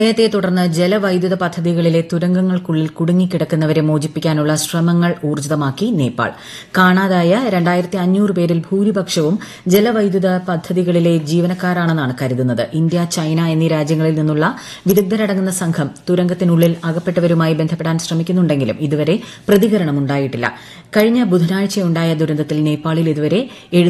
പ്രളയത്തെ തുടർന്ന് ജലവൈദ്യുത പദ്ധതികളിലെ തുരങ്കങ്ങൾക്കുള്ളിൽ കുടുങ്ങിക്കിടക്കുന്നവരെ മോചിപ്പിക്കാനുള്ള ശ്രമങ്ങൾ ഊർജിതമാക്കി നേപ്പാൾ കാണാതായ രണ്ടായിരത്തി അഞ്ഞൂറ് പേരിൽ ഭൂരിപക്ഷവും ജലവൈദ്യുത പദ്ധതികളിലെ ജീവനക്കാരാണെന്നാണ് കരുതുന്നത് ഇന്ത്യ ചൈന എന്നീ രാജ്യങ്ങളിൽ നിന്നുള്ള വിദഗ്ധരടങ്ങുന്ന സംഘം തുരങ്കത്തിനുള്ളിൽ അകപ്പെട്ടവരുമായി ബന്ധപ്പെടാൻ ശ്രമിക്കുന്നുണ്ടെങ്കിലും ഇതുവരെ പ്രതികരണമുണ്ടായിട്ടില്ല കഴിഞ്ഞ ബുധനാഴ്ചയുണ്ടായ ദുരന്തത്തിൽ നേപ്പാളിൽ ഇതുവരെ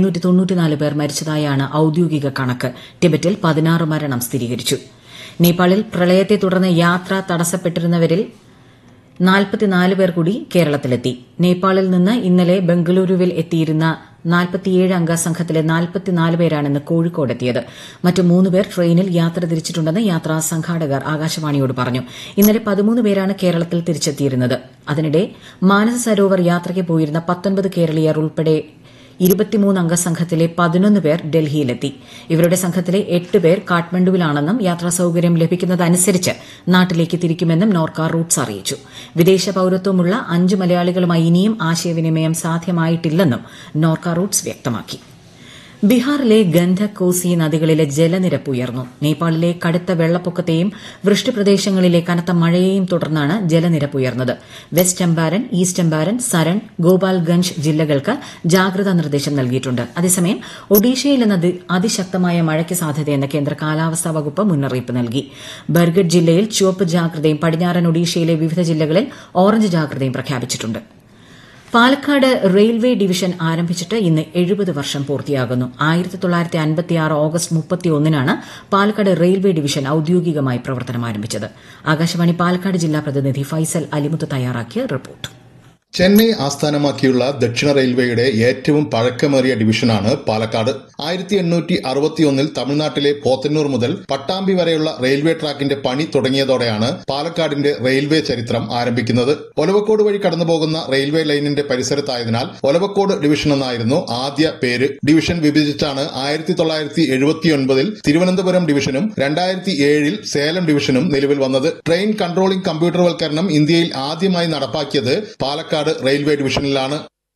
പേർ മരിച്ചതായാണ് ഔദ്യോഗിക കണക്ക് ടിബറ്റിൽ പതിനാറ് മരണം സ്ഥിരീകരിച്ചു നേപ്പാളിൽ പ്രളയത്തെ തുടർന്ന് യാത്ര തടസ്സപ്പെട്ടിരുന്നവരിൽ നാൽപ്പത്തിനാല് പേർ കൂടി കേരളത്തിലെത്തി നേപ്പാളിൽ നിന്ന് ഇന്നലെ ബംഗളൂരുവിൽ എത്തിയിരുന്ന നാൽപ്പത്തിയേഴ് അംഗ സംഘത്തിലെ നാൽപ്പത്തിനാല് പേരാണ് ഇന്ന് കോഴിക്കോട് എത്തിയത് മറ്റ് മൂന്ന് പേർ ട്രെയിനിൽ യാത്ര തിരിച്ചിട്ടുണ്ടെന്ന് യാത്രാ സംഘാടകർ ആകാശവാണിയോട് പറഞ്ഞു ഇന്നലെ പതിമൂന്ന് പേരാണ് കേരളത്തിൽ തിരിച്ചെത്തിയിരുന്നത് അതിനിടെ മാനസ സരോവർ യാത്രയ്ക്ക് പോയിരുന്ന പത്തൊൻപത് കേരളീയർ ഉൾപ്പെടെ ഇരുപത്തിമൂന്ന് അംഗ സംഘത്തിലെ പതിനൊന്ന് പേർ ഡൽഹിയിലെത്തി ഇവരുടെ സംഘത്തിലെ എട്ട് പേർ കാഠ്മണ്ഡുവിലാണെന്നും യാത്രാ സൌകര്യം ലഭിക്കുന്നതനുസരിച്ച് നാട്ടിലേക്ക് തിരിക്കുമെന്നും നോർക്ക റൂട്ട്സ് അറിയിച്ചു വിദേശ പൌരത്വമുള്ള അഞ്ച് മലയാളികളുമായി ഇനിയും ആശയവിനിമയം സാധ്യമായിട്ടില്ലെന്നും നോർക്ക റൂട്ട്സ് വ്യക്തമാക്കി ബീഹാറിലെ ഗന്ധക് കോസി നദികളിലെ ജലനിരപ്പ് ഉയർന്നു നേപ്പാളിലെ കടുത്ത വെള്ളപ്പൊക്കത്തെയും വൃഷ്ടിപ്രദേശങ്ങളിലെ കനത്ത മഴയെയും തുടർന്നാണ് ജലനിരപ്പ് ഉയർന്നത് വെസ്റ്റ് ചമ്പാരൻ ഈസ്റ്റ് ചമ്പാരൻ സരൺ ഗോപാൽഗഞ്ച് ജില്ലകൾക്ക് ജാഗ്രതാ നിർദ്ദേശം നൽകിയിട്ടുണ്ട് അതേസമയം ഒഡീഷയിൽ ഇന്ന് അതിശക്തമായ മഴയ്ക്ക് സാധ്യതയെന്ന് കേന്ദ്ര കാലാവസ്ഥാ വകുപ്പ് മുന്നറിയിപ്പ് നൽകി ബർഗഡ് ജില്ലയിൽ ചുവപ്പ് ജാഗ്രതയും പടിഞ്ഞാറൻ ഒഡീഷയിലെ വിവിധ ജില്ലകളിൽ ഓറഞ്ച് ജാഗ്രതയും പ്രഖ്യാപിച്ചിട്ടുണ്ട് പാലക്കാട് റെയിൽവേ ഡിവിഷൻ ആരംഭിച്ചിട്ട് ഇന്ന് എഴുപത് വർഷം പൂർത്തിയാകുന്നു ആയിരത്തി തൊള്ളായിരത്തി അൻപത്തിയാറ് ഓഗസ്റ്റ് മുപ്പത്തിയൊന്നിനാണ് പാലക്കാട് റെയിൽവേ ഡിവിഷൻ ഔദ്യോഗികമായി പ്രവർത്തനം ആരംഭിച്ചത് ആകാശവാണി പാലക്കാട് ജില്ലാ പ്രതിനിധി ഫൈസൽ അലിമുത്ത് തയ്യാറാക്കിയ റിപ്പോർട്ട് ചെന്നൈ ആസ്ഥാനമാക്കിയുള്ള ദക്ഷിണ റെയിൽവേയുടെ ഏറ്റവും പഴക്കമേറിയ ഡിവിഷനാണ് പാലക്കാട് ആയിരത്തി എണ്ണൂറ്റി അറുപത്തിയൊന്നിൽ തമിഴ്നാട്ടിലെ പോത്തന്നൂർ മുതൽ പട്ടാമ്പി വരെയുള്ള റെയിൽവേ ട്രാക്കിന്റെ പണി തുടങ്ങിയതോടെയാണ് പാലക്കാടിന്റെ റെയിൽവേ ചരിത്രം ആരംഭിക്കുന്നത് ഒലവക്കോട് വഴി കടന്നുപോകുന്ന റെയിൽവേ ലൈനിന്റെ പരിസരത്തായതിനാൽ ഒലവക്കോട് ഡിവിഷൻ എന്നായിരുന്നു ആദ്യ പേര് ഡിവിഷൻ വിഭജിച്ചാണ് ആയിരത്തി തൊള്ളായിരത്തി എഴുപത്തിയൊൻപതിൽ തിരുവനന്തപുരം ഡിവിഷനും രണ്ടായിരത്തി ഏഴിൽ സേലം ഡിവിഷനും നിലവിൽ വന്നത് ട്രെയിൻ കൺട്രോളിംഗ് കമ്പ്യൂട്ടർവൽക്കരണം ഇന്ത്യയിൽ ആദ്യമായി നടപ്പാക്കിയത് പാലക്കാട് റെയിൽവേ ഡിവിഷനിലാണ്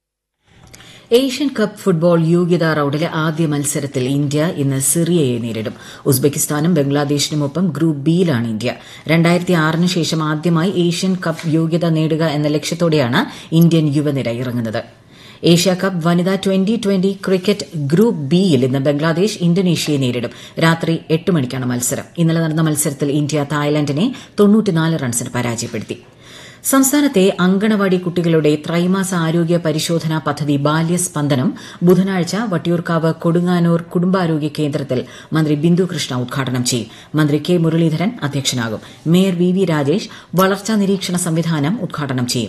ഏഷ്യൻ കപ്പ് ഫുട്ബോൾ യോഗ്യതാ റൌണ്ടിലെ ആദ്യ മത്സരത്തിൽ ഇന്ത്യ ഇന്ന് സിറിയയെ നേരിടും ഉസ്ബെക്കിസ്ഥാനും ബംഗ്ലാദേശിനുമൊപ്പം ഗ്രൂപ്പ് ബിയിലാണ് ഇന്ത്യ രണ്ടായിരത്തി ആറിന് ശേഷം ആദ്യമായി ഏഷ്യൻ കപ്പ് യോഗ്യത നേടുക എന്ന ലക്ഷ്യത്തോടെയാണ് ഇന്ത്യൻ യുവനിര ഇറങ്ങുന്നത് ഏഷ്യ കപ്പ് വനിതാ ട്വന്റി ട്വന്റി ക്രിക്കറ്റ് ഗ്രൂപ്പ് ബിയിൽ ഇന്ന് ബംഗ്ലാദേശ് ഇന്തോനേഷ്യയെ നേരിടും രാത്രി എട്ട് മണിക്കാണ് മത്സരം ഇന്നലെ നടന്ന മത്സരത്തിൽ ഇന്ത്യ തായ്ലാന്റിനെ റൺസിന് പരാജയപ്പെടുത്തി സംസ്ഥാനത്തെ അങ്കണവാടി കുട്ടികളുടെ ത്രൈമാസ ആരോഗ്യ പരിശോധനാ പദ്ധതി ബാല്യസ്പന്ദനം ബുധനാഴ്ച വട്ടിയൂർക്കാവ് കൊടുങ്ങാനൂർ കുടുംബാരോഗ്യ കേന്ദ്രത്തിൽ മന്ത്രി ബിന്ദു കൃഷ്ണ ഉദ്ഘാടനം ചെയ്യും മന്ത്രി കെ മുരളീധരൻ അധ്യക്ഷനാകും മേയർ വി വി രാജേഷ് വളർച്ചാ നിരീക്ഷണ സംവിധാനം ഉദ്ഘാടനം ചെയ്യും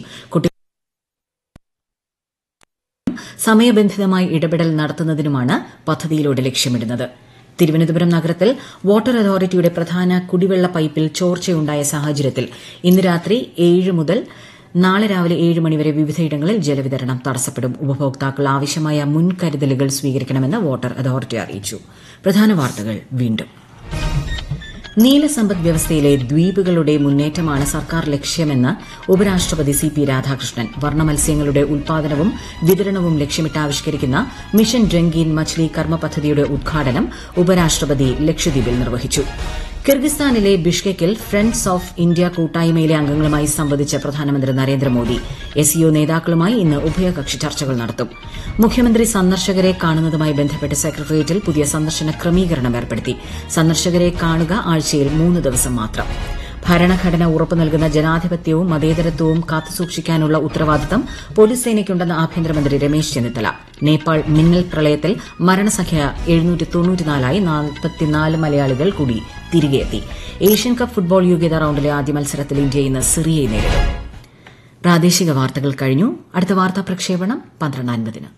സമയബന്ധിതമായി ഇടപെടൽ നടത്തുന്നതിനുമാണ് പദ്ധതിയിലൂടെ ലക്ഷ്യമിടുന്നത് തിരുവനന്തപുരം നഗരത്തിൽ വാട്ടർ അതോറിറ്റിയുടെ പ്രധാന കുടിവെള്ള പൈപ്പിൽ ചോർച്ചയുണ്ടായ സാഹചര്യത്തിൽ ഇന്ന് രാത്രി ഏഴ് മുതൽ നാളെ രാവിലെ ഏഴ് മണിവരെ വിവിധയിടങ്ങളിൽ ജലവിതരണം തടസ്സപ്പെടും ഉപഭോക്താക്കൾ ആവശ്യമായ മുൻകരുതലുകൾ സ്വീകരിക്കണമെന്ന് വാട്ടർ അതോറിറ്റി അറിയിച്ചു പ്രധാന വാർത്തകൾ വീണ്ടും നീലസമ്പദ് വ്യവസ്ഥയിലെ ദ്വീപുകളുടെ മുന്നേറ്റമാണ് സർക്കാർ ലക്ഷ്യമെന്ന് ഉപരാഷ്ട്രപതി സി പി രാധാകൃഷ്ണൻ വർണ്ണമത്സ്യങ്ങളുടെ ഉൽപാദനവും വിതരണവും ലക്ഷ്യമിട്ട് ആവിഷ്കരിക്കുന്ന മിഷൻ രംഗീൻ മച്ച്ലി കർമ്മ പദ്ധതിയുടെ ഉദ്ഘാടനം ഉപരാഷ്ട്രപതി ലക്ഷദ്വീപിൽ നിർവഹിച്ചു കിർഗിസ്ഥാനിലെ ബിഷ്കെക്കിൽ ഫ്രണ്ട്സ് ഓഫ് ഇന്ത്യ കൂട്ടായ്മയിലെ അംഗങ്ങളുമായി സംവദിച്ച പ്രധാനമന്ത്രി നരേന്ദ്രമോദി എസ്ഇഒ നേതാക്കളുമായി ഇന്ന് ഉഭയകക്ഷി ചർച്ചകൾ നടത്തും മുഖ്യമന്ത്രി സന്ദർശകരെ കാണുന്നതുമായി ബന്ധപ്പെട്ട് സെക്രട്ടേറിയറ്റിൽ പുതിയ സന്ദർശന ക്രമീകരണം ഏർപ്പെടുത്തി സന്ദർശകരെ കാണുക ആഴ്ചയിൽ മൂന്ന് ദിവസം മാത്രം ഭരണഘടന ഉറപ്പു നൽകുന്ന ജനാധിപത്യവും മതേതരത്വവും കാത്തുസൂക്ഷിക്കാനുള്ള ഉത്തരവാദിത്തം പോലീസ് സേനയ്ക്കുണ്ടെന്ന് ആഭ്യന്തരമന്ത്രി രമേശ് ചെന്നിത്തല നേപ്പാൾ മിന്നൽ പ്രളയത്തിൽ മരണസംഖ്യ ആയി നാൽപ്പത്തിനാല് മലയാളികൾ കൂടി തിരികെയെത്തി ഏഷ്യൻ കപ്പ് ഫുട്ബോൾ യോഗ്യതാ റൌണ്ടിലെ ആദ്യ മത്സരത്തിൽ ഇന്ത്യ ഇന്ന് സിറിയയെ നേരിടും പ്രാദേശിക വാർത്തകൾ കഴിഞ്ഞു അടുത്ത വാർത്താ പ്രക്ഷേപണം പന്ത്രണ്ട് അൻപതിന്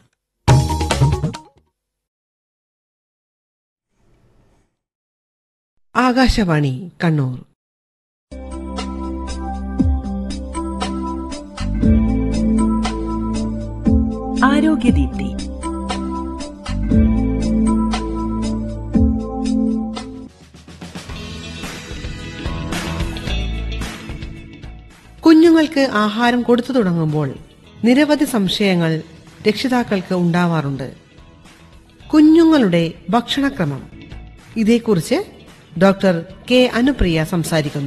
ആകാശവാണി കണ്ണൂർ ആരോഗ്യദീപ്തി കുഞ്ഞുങ്ങൾക്ക് ആഹാരം കൊടുത്തു തുടങ്ങുമ്പോൾ നിരവധി സംശയങ്ങൾ രക്ഷിതാക്കൾക്ക് ഉണ്ടാവാറുണ്ട് കുഞ്ഞുങ്ങളുടെ ഭക്ഷണക്രമം ഇതേക്കുറിച്ച് ഡോക്ടർ കെ അനുപ്രിയ സംസാരിക്കുന്നു